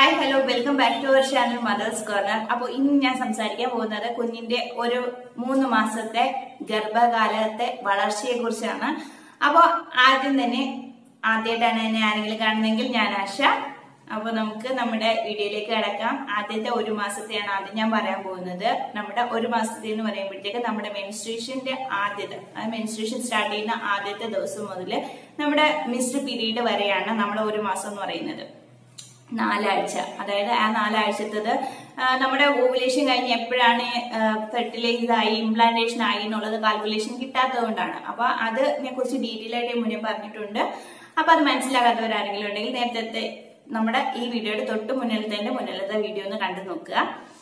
hi hello welcome back to our channel mothers corner അപ്പോൾ ഇന്ന് ഞാൻ സംസാരിക്കാൻ പോകുന്നത് കുഞ്ഞിന്റെ ഒരു മൂന്ന് മാസത്തെ ഗർഭകാലത്തെ വളർച്ചയെ കുറിച്ചാണ് അപ്പോൾ ആദ്യം തന്നെ ആദ്യമായിട്ടാണ് എന്നെ ആരെങ്കിലും കാണുന്നതെങ്കിൽ ഞാൻ ആശ അപ്പോൾ നമുക്ക് നമ്മുടെ വീഡിയോയിലേക്ക് കിടക്കാം ആദ്യത്തെ ഒരു മാസത്തെയാണ് ആദ്യം ഞാൻ പറയാൻ പോകുന്നത് നമ്മുടെ ഒരു മാസത്തെ എന്ന് പറയുമ്പോഴത്തേക്ക് നമ്മുടെ മെൻസ്ട്രേഷന്റെ ആദ്യത്തെ മെൻസ്ട്രേഷൻ സ്റ്റാർട്ട് ചെയ്യുന്ന ആദ്യത്തെ ദിവസം മുതൽ നമ്മുടെ മിസ്ഡ് പീരീഡ് വരെയാണ് നമ്മുടെ ഒരു മാസം എന്ന് പറയുന്നത് നാലാഴ്ച അതായത് ആ നാലാഴ്ചത്തത് ആ, നമ്മുടെ ഓവുലേഷൻ കഴിഞ്ഞ് എപ്പോഴാണ് ഫെർട്ടിലൈസ് ആയി ഇംപ്ലാന്റേഷൻ ആയി എന്നുള്ളത് കാൽക്കുലേഷൻ കിട്ടാത്തത് കൊണ്ടാണ് അപ്പൊ അതിനെ കുറിച്ച് ഡീറ്റെയിൽ ആയിട്ട് ഞാൻ മുന്നേ പറഞ്ഞിട്ടുണ്ട് അപ്പൊ അത് മനസ്സിലാകാത്തവരാരെങ്കിലും ഉണ്ടെങ്കിൽ നേരത്തെ നമ്മുടെ ഈ വീഡിയോയുടെ തൊട്ട് മുന്നിലത്തെ മുന്നിലത്തെ വീഡിയോ ഒന്ന് കണ്ടു നോക്കുക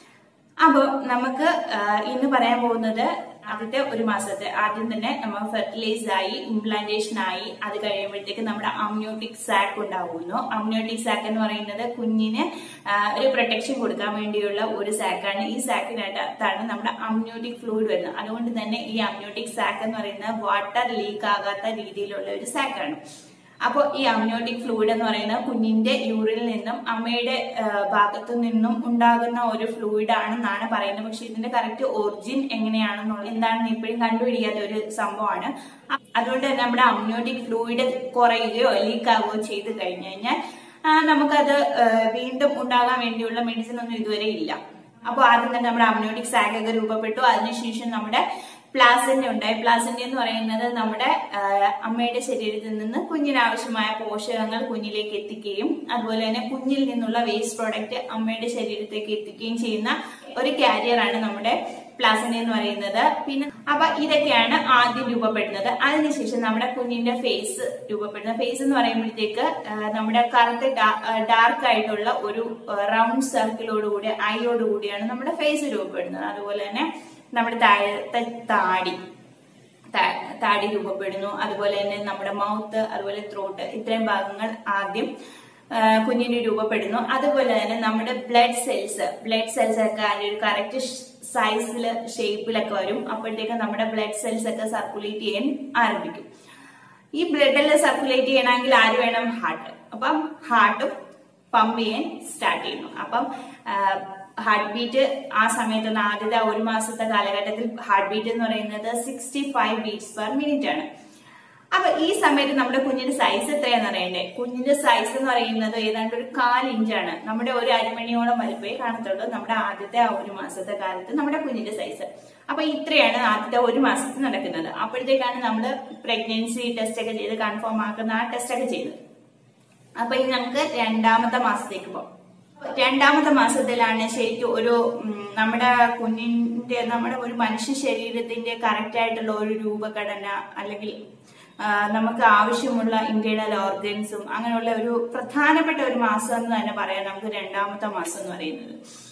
അപ്പോൾ നമുക്ക് ആ, ഇന്ന് പറയാൻ പോകുന്നത് ആദ്യത്തെ ഒരു മാസത്തെ ആദ്യം തന്നെ നമ്മൾ ഫെർട്ടിലൈസ് ആയി ഇംപ്ലാന്റേഷൻ ആയി അത് കഴിയുമ്പോഴത്തേക്ക് നമ്മുടെ അമ്നോട്ടിക് സാക്ക് ഉണ്ടാവുന്നു അമ്നോട്ടിക് സാക്ക് എന്ന് പറയുന്നത് കുഞ്ഞിന് ആ, ഒരു പ്രൊട്ടക്ഷൻ കൊടുക്കാൻ വേണ്ടിയുള്ള ഒരു സാക്കാണ് ഈ സാക്കിനകത്താണ് നമ്മുടെ അമ്നോട്ടിക് ഫ്ലൂയിഡ് വരുന്നത് അതുകൊണ്ട് തന്നെ ഈ അമ്നോട്ടിക് സാക്ക് എന്ന് പറയുന്നത് വാട്ടർ ലീക്ക് ആകാത്ത രീതിയിലുള്ള ഒരു സാക്കാണ് അപ്പോൾ ഈ അമ്നോട്ടിക് ഫ്ലൂയിഡ് എന്ന് പറയുന്നത് കുഞ്ഞിന്റെ യൂറിനിൽ നിന്നും അമ്മയുടെ ആ, ഭാഗത്തു നിന്നും ഉണ്ടാകുന്ന ഒരു ഫ്ലൂയിഡ് ആണെന്നാണ് പറയുന്നത് പക്ഷെ ഇതിന്റെ കറക്റ്റ് ഒറിജിൻ എങ്ങനെയാണെന്നുള്ളത് എന്താണെന്ന് ഇപ്പോഴും കണ്ടുപിടിക്കാത്ത ഒരു സംഭവമാണ് അ- അതുകൊണ്ട് തന്നെ നമ്മുടെ അമ്നോട്ടിക് ഫ്ലൂയിഡ് കുറയുകയോ ലീക്ക് ആവുകയോ ചെയ്ത് കഴിഞ്ഞു കഴിഞ്ഞാൽ ആ, നമുക്കത് ആ, വീണ്ടും ഉണ്ടാകാൻ വേണ്ടിയുള്ള മെഡിസിൻ ഒന്നും ഇതുവരെ ഇല്ല അപ്പോൾ ആദ്യം തന്നെ നമ്മുടെ അമ്നോട്ടിക് സാഗ് ഒക്കെ രൂപപ്പെട്ടു അതിനുശേഷം നമ്മുടെ പ്ലാസന്റ ഉണ്ടായി പ്ലാസന്റ എന്ന് പറയുന്നത് നമ്മുടെ ആ, അമ്മയുടെ ശരീരത്തിൽ നിന്ന് കുഞ്ഞിന് ആവശ്യമായ പോഷകങ്ങൾ കുഞ്ഞിലേക്ക് എത്തിക്കുകയും അതുപോലെ തന്നെ കുഞ്ഞിൽ നിന്നുള്ള വേസ്റ്റ് പ്രോഡക്റ്റ് അമ്മയുടെ ശരീരത്തേക്ക് എത്തിക്കുകയും ചെയ്യുന്ന ഒരു കാരിയറാണ് നമ്മുടെ പ്ലാസന്റ എന്ന് പറയുന്നത് പിന്നെ അപ്പൊ ഇതൊക്കെയാണ് ആദ്യം രൂപപ്പെടുന്നത് അതിനുശേഷം നമ്മുടെ കുഞ്ഞിന്റെ ഫേസ് രൂപപ്പെടുന്നത് ഫേസ് എന്ന് പറയുമ്പോഴത്തേക്ക് ആ, നമ്മുടെ കറുത്ത ഡാർക്ക് ആയിട്ടുള്ള ഒരു റൗണ്ട് സർക്കിളോടുകൂടി ഐയോടുകൂടിയാണ് നമ്മുടെ ഫേസ് രൂപപ്പെടുന്നത് അതുപോലെ തന്നെ നമ്മുടെ താഴത്തെ താടി താ- താടി രൂപപ്പെടുന്നു അതുപോലെ തന്നെ നമ്മുടെ മൗത്ത് അതുപോലെ ത്രോട്ട് ഇത്രയും ഭാഗങ്ങൾ ആദ്യം ആ, കുഞ്ഞിന് രൂപപ്പെടുന്നു അതുപോലെ തന്നെ നമ്മുടെ ബ്ലഡ് സെൽസ് ബ്ലഡ് സെൽസ് ഒക്കെ അതിന്റെ ഒരു കറക്റ്റ് സൈസിൽ ഷേപ്പിലൊക്കെ വരും അപ്പോഴത്തേക്ക് നമ്മുടെ ബ്ലഡ് സെൽസ് ഒക്കെ സർക്കുലേറ്റ് ചെയ്യാൻ ആരംഭിക്കും ഈ ബ്ലഡിൽ സർക്കുലേറ്റ് ചെയ്യണമെങ്കിൽ ആര് വേണം ഹാർട്ട് അപ്പം ഹാർട്ടും പമ്പ് ചെയ്യാൻ സ്റ്റാർട്ട് ചെയ്യുന്നു അപ്പം ഹാർട്ട് ബീറ്റ് ആ സമയത്ത് ഒന്ന് ആദ്യത്തെ ഒരു മാസത്തെ കാലഘട്ടത്തിൽ ഹാർട്ട് ബീറ്റ് എന്ന് പറയുന്നത് sixty five beats per minute ആണ് അപ്പൊ ഈ സമയത്ത് നമ്മുടെ കുഞ്ഞിന്റെ സൈസ് എത്രയാന്ന് അറിയണ്ടേ കുഞ്ഞിന്റെ സൈസ് എന്ന് പറയുന്നത് ഏതാണ്ട് ഒരു കാൽ ഇഞ്ചാണ് നമ്മുടെ ഒരു അരിമണിയോളം വലുപ്പേ കാണത്തുള്ളൂ നമ്മുടെ ആദ്യത്തെ ആ ഒരു മാസത്തെ കാലത്ത് നമ്മുടെ കുഞ്ഞിന്റെ സൈസ് അപ്പൊ ഇത്രയാണ് ആദ്യത്തെ ഒരു മാസത്തിൽ നടക്കുന്നത് അപ്പോഴത്തേക്കാണ് നമ്മൾ പ്രഗ്നൻസി ടെസ്റ്റ് ഒക്കെ ചെയ്ത് കൺഫേം ആക്കുന്ന ആ ടെസ്റ്റ് ഒക്കെ ചെയ്തത് അപ്പൊ ഇനി നമുക്ക് രണ്ടാമത്തെ മാസത്തേക്ക് പോകാം രണ്ടാമത്തെ മാസത്തിലാണ് ശരിക്കും ഒരു ഉം, നമ്മുടെ കുഞ്ഞിന്റെ നമ്മുടെ ഒരു മനുഷ്യ ശരീരത്തിന്റെ കറക്റ്റ് ആയിട്ടുള്ള ഒരു രൂപഘടന അല്ലെങ്കിൽ ആ, നമുക്ക് ആവശ്യമുള്ള ഇന്റേണൽ ഓർഗൻസും അങ്ങനെയുള്ള ഒരു പ്രധാനപ്പെട്ട ഒരു മാസം എന്ന് തന്നെ പറയാം നമുക്ക് രണ്ടാമത്തെ മാസം എന്ന് പറയുന്നത്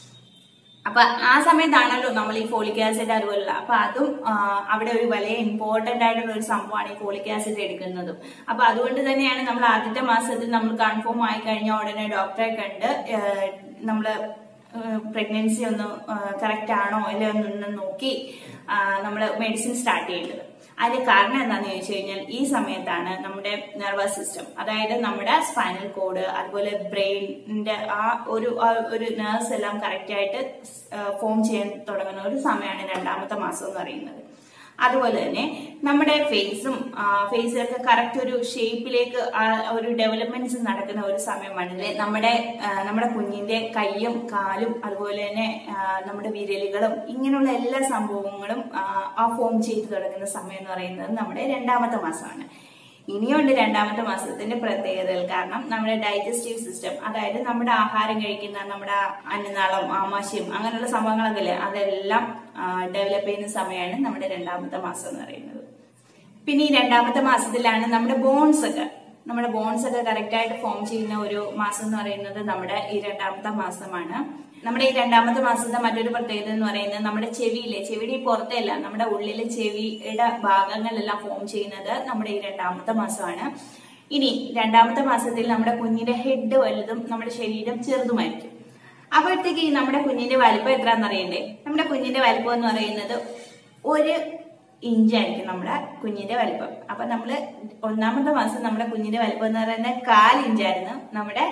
അപ്പൊ ആ സമയത്താണല്ലോ നമ്മൾ ഈ ഫോളിക് ആസിഡ് അതുപോലുള്ള അപ്പൊ അതും ആ, അവിടെ ഒരു വലിയ ഇമ്പോർട്ടന്റ് ആയിട്ടുള്ള ഒരു സംഭവമാണ് ഈ ഫോളിക് ആസിഡ് എടുക്കുന്നതും അപ്പൊ അതുകൊണ്ട് തന്നെയാണ് നമ്മൾ ആദ്യത്തെ മാസത്തിൽ നമ്മൾ കൺഫേം ആയി കഴിഞ്ഞ ഉടനെ ഡോക്ടറെ കണ്ട് നമ്മൾ പ്രഗ്നൻസി ഒന്ന് കറക്റ്റ് ആണോ അല്ലെ ഒന്ന് നോക്കി നമ്മൾ മെഡിസിൻ സ്റ്റാർട്ട് ചെയ്യേണ്ടത് അതിന്റെ കാരണം എന്താണെന്ന് ചോദിച്ചു കഴിഞ്ഞാൽ ഈ സമയത്താണ് നമ്മുടെ നെർവസ് സിസ്റ്റം അതായത് നമ്മുടെ സ്പൈനൽ കോഡ് അതുപോലെ ബ്രെയിനിന്റെ ആ ഒരു ആ ഒരു നേഴ്സ് എല്ലാം കറക്റ്റ് ആയിട്ട് ഫോം ചെയ്യാൻ തുടങ്ങുന്ന ഒരു സമയമാണ് രണ്ടാമത്തെ മാസം എന്ന് പറയുന്നത് അതുപോലെ തന്നെ നമ്മുടെ ഫേസും ഫേസിലൊക്കെ കറക്റ്റ് ഒരു ഷേപ്പിലേക്ക് ഒരു ഡെവലപ്മെന്റ്സ് നടക്കുന്ന ഒരു സമയമാണ് ഇത് നമ്മുടെ ആ, നമ്മുടെ കുഞ്ഞിന്റെ കൈയും കാലും അതുപോലെ തന്നെ ആ, നമ്മുടെ വിരലുകളും ഇങ്ങനെയുള്ള എല്ലാ സംഭവങ്ങളും ആ, ആ ഫോം ചെയ്ത് തുടങ്ങുന്ന സമയം എന്ന് പറയുന്നത് നമ്മുടെ രണ്ടാമത്തെ മാസമാണ് ഇനിയുണ്ട് രണ്ടാമത്തെ മാസത്തിന്റെ പ്രത്യേകതകൾ കാരണം നമ്മുടെ ഡൈജസ്റ്റീവ് സിസ്റ്റം അതായത് നമ്മുടെ ആഹാരം കഴിക്കുന്ന നമ്മുടെ അന്നനാളം ആമാശയം അങ്ങനെയുള്ള സംഭവങ്ങളൊക്കെ ഇല്ലേ അതെല്ലാം ഡെവലപ്പ് ചെയ്യുന്ന സമയമാണ് നമ്മുടെ രണ്ടാമത്തെ മാസം എന്ന് പറയുന്നത് പിന്നെ ഈ രണ്ടാമത്തെ മാസത്തിലാണ് നമ്മുടെ ബോൺസ് ഒക്കെ നമ്മുടെ ബോൺസ് ഒക്കെ കറക്റ്റ് ആയിട്ട് ഫോം ചെയ്യുന്ന ഒരു മാസം എന്ന് പറയുന്നത് നമ്മുടെ ഈ രണ്ടാമത്തെ മാസമാണ് നമ്മുടെ ഈ രണ്ടാമത്തെ മാസത്തെ മറ്റൊരു പ്രത്യേകത എന്ന് പറയുന്നത് നമ്മുടെ ചെവിയിലെ ചെവിയുടെ ഈ പുറത്തെയല്ല നമ്മുടെ ഉള്ളിലെ ചെവിയുടെ ഭാഗങ്ങളെല്ലാം ഫോം ചെയ്യുന്നത് നമ്മുടെ ഈ രണ്ടാമത്തെ മാസമാണ് ഇനി രണ്ടാമത്തെ മാസത്തിൽ നമ്മുടെ കുഞ്ഞിന്റെ ഹെഡ് വലുതും നമ്മുടെ ശരീരം ചെറുതുമായിരിക്കും അപ്പോഴത്തേക്ക് ഈ നമ്മുടെ കുഞ്ഞിന്റെ വലിപ്പം എത്രയാണെന്ന് അറിയണ്ടേ നമ്മുടെ കുഞ്ഞിന്റെ വലിപ്പം എന്ന് പറയുന്നത് ഒരു ഇഞ്ചായിരിക്കും നമ്മുടെ കുഞ്ഞിന്റെ വലിപ്പം അപ്പൊ നമ്മള് ഒന്നാമത്തെ മാസം നമ്മുടെ കുഞ്ഞിന്റെ വലിപ്പം എന്ന് പറയുന്നത് കാൽ ഇഞ്ചായിരുന്നു നമ്മുടെ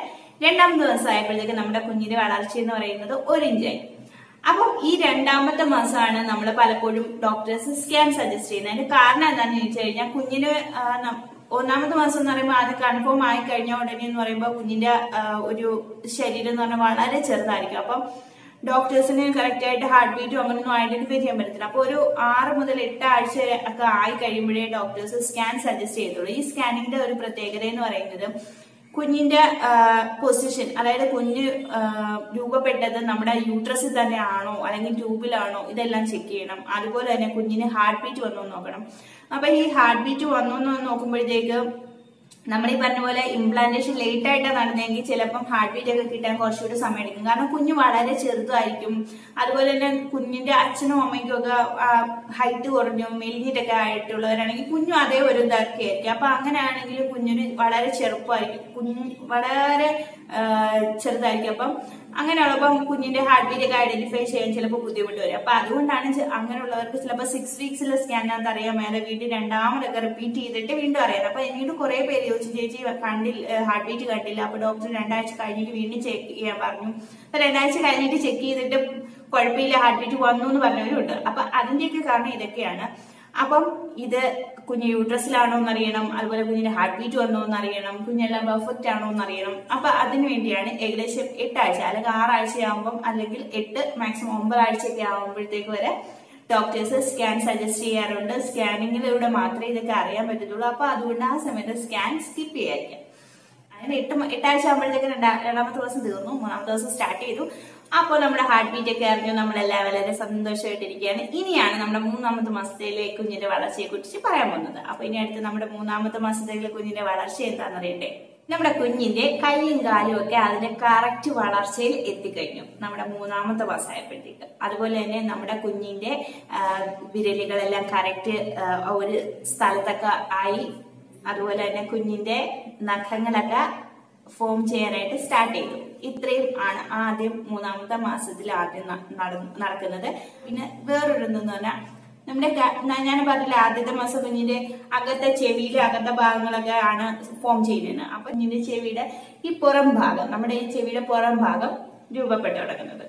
രണ്ടാമത്തെ ദിവസം ആയപ്പോഴത്തേക്ക് നമ്മുടെ കുഞ്ഞിന്റെ വളർച്ച എന്ന് പറയുന്നത് ഒരു ഇഞ്ചായി അപ്പം ഈ രണ്ടാമത്തെ മാസമാണ് നമ്മൾ പലപ്പോഴും ഡോക്ടേഴ്സ് സ്കാൻ സജസ്റ്റ് ചെയ്യുന്നത് അതിന്റെ കാരണം എന്താണെന്ന് ചോദിച്ചു കഴിഞ്ഞാൽ കുഞ്ഞിന് ആ, നം- ഒന്നാമത്തെ മാസം എന്ന് പറയുമ്പോൾ അത് കൺഫേം ആയി കഴിഞ്ഞ ഉടനെ എന്ന് പറയുമ്പോൾ കുഞ്ഞിന്റെ ആ, ഒരു ശരീരം എന്ന് പറഞ്ഞാൽ വളരെ ചെറുതായിരിക്കും അപ്പം ഡോക്ടേഴ്സിന് കറക്റ്റ് ആയിട്ട് ഹാർട്ട് ബീറ്റും അങ്ങനെയൊന്നും ഐഡന്റിഫൈ ചെയ്യാൻ പറ്റത്തില്ല അപ്പൊ ഒരു ആറ് മുതൽ എട്ട് ആഴ്ച വരെ ഒക്കെ ആയി കഴിയുമ്പോഴേ ഡോക്ടേഴ്സ് സ്കാൻ സജസ്റ്റ് ചെയ്തുള്ളൂ ഈ സ്കാനിങ്ങിന്റെ ഒരു പ്രത്യേകത എന്ന് പറയുന്നത് കുഞ്ഞിന്റെ പൊസിഷൻ അതായത് കുഞ്ഞ് ആ, രൂപപ്പെട്ടത് നമ്മുടെ യൂട്രസിൽ തന്നെ ആണോ അല്ലെങ്കിൽ ട്യൂബിലാണോ ഇതെല്ലാം ചെക്ക് ചെയ്യണം അതുപോലെ തന്നെ കുഞ്ഞിന് ഹാർട്ട് ബീറ്റ് വന്നോ എന്ന് നോക്കണം അപ്പൊ ഈ ഹാർട്ട് ബീറ്റ് വന്നോ എന്ന് നോക്കുമ്പോഴത്തേക്ക് നമ്മൾ ഈ പറഞ്ഞ പോലെ ഇംപ്ലാന്റേഷൻ ലേറ്റ് ആയിട്ടാണ് നടന്നതെങ്കിൽ ചിലപ്പം ഹാർട്ട് ബീറ്റ് ഒക്കെ കിട്ടാൻ കുറച്ചുകൂടി സമയം എടുക്കും കാരണം കുഞ്ഞ് വളരെ ചെറുതായിരിക്കും അതുപോലെ തന്നെ കുഞ്ഞിന്റെ അച്ഛനും അമ്മയ്ക്കും ഒക്കെ ഹൈറ്റ് കുറഞ്ഞു മെലിഞ്ഞിട്ടൊക്കെ ആയിട്ടുള്ളവരാണെങ്കിൽ കുഞ്ഞും അതേ ഒരു ഇതൊക്കെ ആയിരിക്കും അപ്പൊ അങ്ങനെയാണെങ്കിൽ കുഞ്ഞിന് വളരെ ചെറുപ്പമായിരിക്കും കുഞ്ഞ് വളരെ ആ, ചെറുതായിരിക്കും അപ്പം അങ്ങനെയുള്ളപ്പം കുഞ്ഞിന്റെ ഹാർട്ട് ബീറ്റ് ഒക്കെ ഐഡന്റിഫൈ ചെയ്യാൻ ചിലപ്പോൾ ബുദ്ധിമുട്ട് വരും അപ്പൊ അതുകൊണ്ടാണ് ചെ- അങ്ങനെയുള്ളവർക്ക് ചിലപ്പോൾ സിക്സ് വീക്സിലെ സ്കാനകത്ത് അറിയാൻ മേലെ വീണ്ടും രണ്ടാമതൊക്കെ റിപ്പീറ്റ് ചെയ്തിട്ട് വീണ്ടും അറിയാം അപ്പൊ എന്നോട് കുറെ പേര് ചോദിച്ചു ചേച്ചി കണ്ടില്ല ഹാർട്ട് ബീറ്റ് കണ്ടില്ല അപ്പൊ ഡോക്ടർ രണ്ടാഴ്ച കഴിഞ്ഞിട്ട് വീണ്ടും ചെക്ക് ചെയ്യാൻ പറഞ്ഞു അപ്പൊ രണ്ടാഴ്ച കഴിഞ്ഞിട്ട് ചെക്ക് ചെയ്തിട്ട് കുഴപ്പമില്ല ഹാർട്ട് ബീറ്റ് വന്നു എന്ന് പറഞ്ഞവരുണ്ട് അപ്പൊ അതിന്റെയൊക്കെ കാരണം ഇതൊക്കെയാണ് അപ്പം ഇത് കുഞ്ഞ് യൂട്രസിലാണോ എന്നറിയണം അതുപോലെ കുഞ്ഞിന്റെ ഹാർട്ട് ബീറ്റ് വന്നോ എന്നറിയണം കുഞ്ഞെല്ലാം പെർഫെക്റ്റ് ആണോ എന്നറിയണം അപ്പൊ അതിനു വേണ്ടിയാണ് ഏകദേശം എട്ടാഴ്ച അല്ലെങ്കിൽ ആറാഴ്ച ആകുമ്പം അല്ലെങ്കിൽ എട്ട് മാക്സിമം ഒമ്പതാഴ്ചയൊക്കെ ആകുമ്പോഴത്തേക്ക് വരെ ഡോക്ടേഴ്സ് സ്കാൻ സജസ്റ്റ് ചെയ്യാറുണ്ട് സ്കാനിങ്ങിലൂടെ മാത്രമേ ഇതൊക്കെ അറിയാൻ പറ്റത്തുള്ളൂ അപ്പൊ അതുകൊണ്ട് ആ സമയത്ത് സ്കാൻ സ്കിപ്പ് ചെയ്യാതിരിക്കാം അങ്ങനെ എട്ട് മ- എട്ടാഴ്ച ആകുമ്പോഴത്തേക്ക് രണ്ടാ രണ്ടാമത്തെ ദിവസം തീർന്നു മൂന്നാമത്തെ ദിവസം സ്റ്റാർട്ട് ചെയ്തു അപ്പോൾ നമ്മുടെ ഹാർട്ട് ബീറ്റ് ഒക്കെ അറിഞ്ഞു നമ്മളെല്ലാം വളരെ സന്തോഷമായിട്ടിരിക്കുകയാണ് ഇനിയാണ് നമ്മുടെ മൂന്നാമത്തെ മാസത്തിലെ കുഞ്ഞിന്റെ വളർച്ചയെ കുറിച്ച് പറയാൻ പോകുന്നത് അപ്പൊ ഇനി അടുത്ത് നമ്മുടെ മൂന്നാമത്തെ മാസത്തിലെ കുഞ്ഞിന്റെ വളർച്ച എന്താണെന്ന് അറിയണ്ടേ നമ്മുടെ കുഞ്ഞിന്റെ കൈയും കാലും ഒക്കെ അതിന്റെ കറക്റ്റ് വളർച്ചയിൽ എത്തിക്കഴിഞ്ഞു നമ്മുടെ മൂന്നാമത്തെ മാസമായപ്പോഴത്തേക്ക് അതുപോലെ തന്നെ നമ്മുടെ കുഞ്ഞിന്റെ ആ, വിരലുകളെല്ലാം കറക്റ്റ് ഒരു സ്ഥലത്തൊക്കെ ആയി അതുപോലെ തന്നെ കുഞ്ഞിന്റെ നഖങ്ങളൊക്കെ ഫോം ചെയ്യാനായിട്ട് സ്റ്റാർട്ട് ചെയ്തു ഇത്രയും ആണ് ആദ്യം മൂന്നാമത്തെ മാസത്തിൽ ആദ്യം ന- നട- നടക്കുന്നത് പിന്നെ വേറൊരു എന്തെന്ന് പറഞ്ഞാൽ നമ്മുടെ ക- ന- ഞാൻ പറഞ്ഞില്ല ആദ്യത്തെ മാസം കുഞ്ഞിന്റെ അകത്തെ ചെവിയിലെ അകത്തെ ഭാഗങ്ങളൊക്കെ ആണ് ഫോം ചെയ്യുന്നത് അപ്പൊ കുഞ്ഞിന്റെ ചെവിയുടെ ഈ പുറം ഭാഗം നമ്മുടെ ഈ ചെവിയുടെ പുറം ഭാഗം രൂപപ്പെട്ടു കിടക്കുന്നത്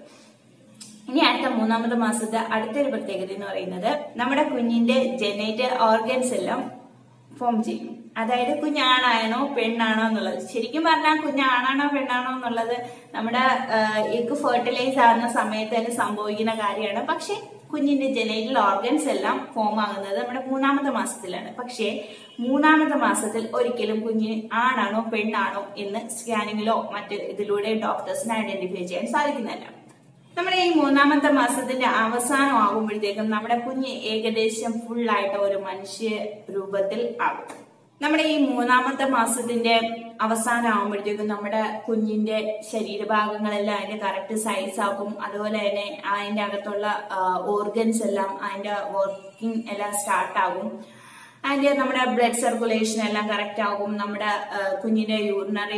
ഇനി അടുത്ത മൂന്നാമത്തെ മാസത്തെ അടുത്തൊരു പ്രത്യേകത എന്ന് പറയുന്നത് നമ്മുടെ കുഞ്ഞിന്റെ ജനേറ്റൽ ഓർഗൻസ് എല്ലാം ഫോം ചെയ്യും അതായത് കുഞ്ഞാണാണോ പെണ്ണാണോ എന്നുള്ളത് ശരിക്കും പറഞ്ഞാൽ കുഞ്ഞാണാണോ പെണ്ണാണോ എന്നുള്ളത് നമ്മുടെ എഗ് ഫെർട്ടിലൈസ് ആകുന്ന സമയത്ത് തന്നെ സംഭവിക്കുന്ന കാര്യമാണ് പക്ഷെ കുഞ്ഞിന്റെ ജനൈറ്റൽ ഓർഗൻസ് എല്ലാം ഫോം ആകുന്നത് നമ്മുടെ മൂന്നാമത്തെ മാസത്തിലാണ് പക്ഷേ മൂന്നാമത്തെ മാസത്തിൽ ഒരിക്കലും കുഞ്ഞിന് ആണാണോ പെണ്ണാണോ എന്ന് സ്കാനിങ്ങിലോ മറ്റ് ഇതിലൂടെ ഡോക്ടേഴ്സിന് ഐഡന്റിഫൈ ചെയ്യാൻ സാധിക്കുന്നില്ല നമ്മുടെ ഈ മൂന്നാമത്തെ മാസത്തിന്റെ അവസാനം ആകുമ്പോഴത്തേക്കും നമ്മുടെ കുഞ്ഞ് ഏകദേശം ഫുള്ളായിട്ട് ഒരു മനുഷ്യ രൂപത്തിൽ ആകും നമ്മുടെ ഈ മൂന്നാമത്തെ മാസത്തിന്റെ അവസാനം ആകുമ്പോഴത്തേക്കും നമ്മുടെ കുഞ്ഞിന്റെ ശരീരഭാഗങ്ങളെല്ലാം അതിന്റെ കറക്റ്റ് സൈസ് ആകും അതുപോലെ തന്നെ അതിന്റെ അകത്തുള്ള ഓർഗൻസ് എല്ലാം അതിന്റെ വർക്കിംഗ് എല്ലാം സ്റ്റാർട്ട് ആകും അതിന്റെ നമ്മുടെ ബ്ലഡ് സർക്കുലേഷൻ എല്ലാം കറക്റ്റ് ആകും നമ്മുടെ ആ, കുഞ്ഞിന്റെ യൂറിനറി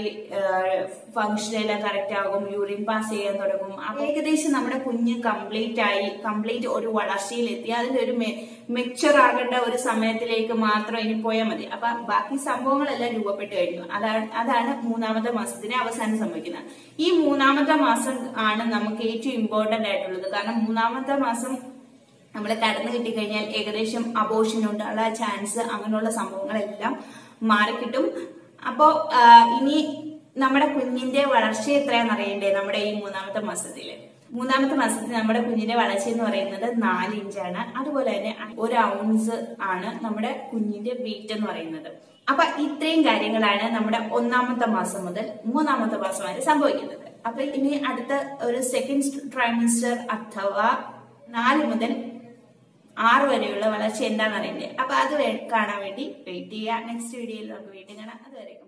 ഫങ്ഷൻ എല്ലാം കറക്റ്റ് ആകും യൂറിൻ പാസ് ചെയ്യാൻ തുടങ്ങും അപ്പൊ ഏകദേശം നമ്മുടെ കുഞ്ഞ് കംപ്ലീറ്റ് ആയി കംപ്ലീറ്റ് ഒരു വളർച്ചയിലെത്തി അതിന്റെ ഒരു മെച്ചുവർ ആകേണ്ട ഒരു സമയത്തിലേക്ക് മാത്രം ഇനി പോയാൽ മതി അപ്പൊ ബാക്കി സംഭവങ്ങളെല്ലാം രൂപപ്പെട്ട് കഴിഞ്ഞു അതാണ് അതാണ് മൂന്നാമത്തെ മാസത്തിന് അവസാനം സംഭവിക്കുന്നത് ഈ മൂന്നാമത്തെ മാസം ആണ് നമുക്ക് ഏറ്റവും ഇമ്പോർട്ടന്റ് ആയിട്ടുള്ളത് കാരണം മൂന്നാമത്തെ മാസം നമ്മൾ കടന്നു കിട്ടിക്കഴിഞ്ഞാൽ ഏകദേശം അബോഷൻ ഉണ്ടാകാനുള്ള ചാൻസ് അങ്ങനെയുള്ള സംഭവങ്ങളെല്ലാം മാറിക്കിട്ടും അപ്പോ ആ, ഇനി നമ്മുടെ കുഞ്ഞിന്റെ വളർച്ച എത്രയാണെന്ന് അറിയണ്ടേ നമ്മുടെ ഈ മൂന്നാമത്തെ മാസത്തില് മൂന്നാമത്തെ മാസത്തിൽ നമ്മുടെ കുഞ്ഞിന്റെ വളർച്ച എന്ന് പറയുന്നത് നാല് ഇഞ്ചാണ് അതുപോലെ തന്നെ ഒരു ഔൺസ് ആണ് നമ്മുടെ കുഞ്ഞിന്റെ വെയിറ്റ് എന്ന് പറയുന്നത് അപ്പൊ ഇത്രയും കാര്യങ്ങളാണ് നമ്മുടെ ഒന്നാമത്തെ മാസം മുതൽ മൂന്നാമത്തെ മാസം വരെ സംഭവിക്കുന്നത് അപ്പൊ ഇനി അടുത്ത ഒരു സെക്കൻഡ് ട്രൈമിസ്റ്റർ അഥവാ നാല് മുതൽ ആറ് വരെയുള്ള വളർച്ച എന്താണെന്ന് അറിയണ്ടേ അപ്പൊ അത് വേ- കാണാൻ വേണ്ടി വെയിറ്റ് ചെയ്യുക നെക്സ്റ്റ് വീഡിയോയിൽ നമുക്ക് വീണ്ടും കാണാം അതുവരെ